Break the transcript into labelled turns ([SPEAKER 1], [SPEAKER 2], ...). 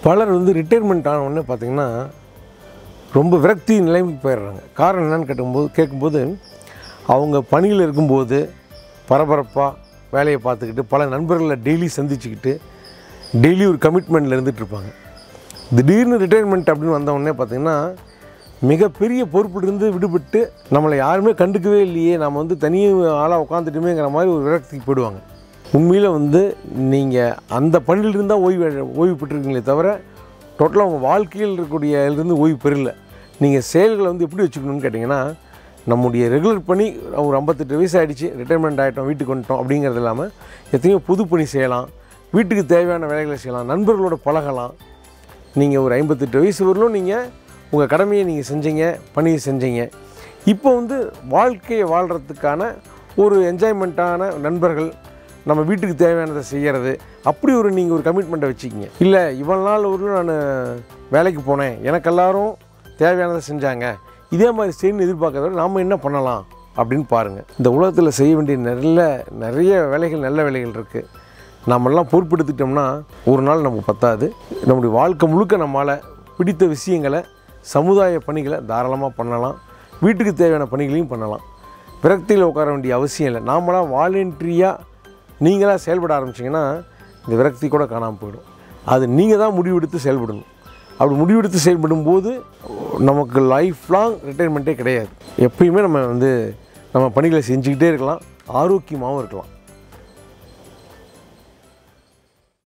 [SPEAKER 1] பலர் வந்து ரிட்டைர்மெண்ட் ஆன உடனே பார்த்திங்கன்னா ரொம்ப விரக்தி நிலைமைக்கு போயிடுறாங்க காரணம் என்னன்னு கேட்கும்போது கேட்கும்போது அவங்க பணியில் இருக்கும்போது பரபரப்பாக வேலையை பார்த்துக்கிட்டு பல நண்பர்களை டெய்லி சந்திச்சுக்கிட்டு டெய்லி ஒரு கமிட்மெண்ட்டில் இருந்துட்டு இருப்பாங்க திடீர்னு ரிட்டைர்மெண்ட் அப்படின்னு வந்த உடனே பார்த்திங்கன்னா மிகப்பெரிய பொறுப்பிலிருந்து விடுபட்டு நம்மளை யாருமே கண்டுக்கவே இல்லையே நம்ம வந்து தனியாக ஆளாக உட்காந்துட்டுமேங்கிற மாதிரி ஒரு விரக்திக்கு போயிடுவாங்க உண்மையில் வந்து நீங்கள் அந்த பணியிலிருந்து தான் ஓய்வு ஓய்வு பெற்றிருக்கீங்களே தவிர டோட்டலாக உங்கள் வாழ்க்கையில் இருக்கக்கூடிய இருந்து ஓய்வு பெறல நீங்கள் செயல்களை வந்து எப்படி வச்சுக்கணும்னு கேட்டிங்கன்னா நம்முடைய ரெகுலர் பணி ஒரு ஐம்பத்தெட்டு வயசு ஆகிடுச்சு ரிட்டைர்மெண்ட் ஆகிட்டோம் வீட்டுக்கு வந்துட்டோம் அப்படிங்கிறது இல்லாமல் எத்தனையோ புது பணி செய்யலாம் வீட்டுக்கு தேவையான வேலைகளை செய்யலாம் நண்பர்களோட பழகலாம் நீங்கள் ஒரு ஐம்பத்தெட்டு வயசு வரலும் நீங்கள் உங்கள் கடமையை நீங்கள் செஞ்சீங்க பணியை செஞ்சீங்க இப்போ வந்து வாழ்க்கையை வாழ்கிறதுக்கான ஒரு என்ஜாய்மெண்ட்டான நண்பர்கள் நம்ம வீட்டுக்கு தேவையானதை செய்கிறது அப்படி ஒரு நீங்கள் ஒரு கமிட்மெண்ட்டை வச்சுக்கிங்க இல்லை இவ்வளோ நாள் ஒரு நான் வேலைக்கு போனேன் எனக்கு எல்லாரும் தேவையானதை செஞ்சாங்க இதே மாதிரி செய்யணும்னு எதிர்பார்க்கறத விட நாம் என்ன பண்ணலாம் அப்படின்னு பாருங்கள் இந்த உலகத்தில் செய்ய வேண்டிய நல்ல நிறைய வேலைகள் நல்ல வேலைகள் இருக்குது நாமெல்லாம் பொறுப்பெடுத்துட்டோம்னா ஒரு நாள் நமக்கு பத்தாது நம்முடைய வாழ்க்கை முழுக்க நம்மளால் பிடித்த விஷயங்களை சமுதாய பணிகளை தாராளமாக பண்ணலாம் வீட்டுக்கு தேவையான பணிகளையும் பண்ணலாம் விரக்தியில் உட்கார வேண்டிய அவசியம் இல்லை நாமளாக வாலண்டரியாக நீங்களாக செயல்பட ஆரம்பிச்சிங்கன்னா இந்த விரக்தி கூட காணாமல் போயிடும் அது நீங்கள் தான் முடிவெடுத்து செயல்படணும் அப்படி முடிவெடுத்து செயல்படும் போது நமக்கு லைஃப் லாங் ரிட்டைர்மெண்ட்டே கிடையாது எப்பயுமே நம்ம வந்து நம்ம பணிகளை செஞ்சுக்கிட்டே இருக்கலாம் ஆரோக்கியமாகவும் இருக்கலாம்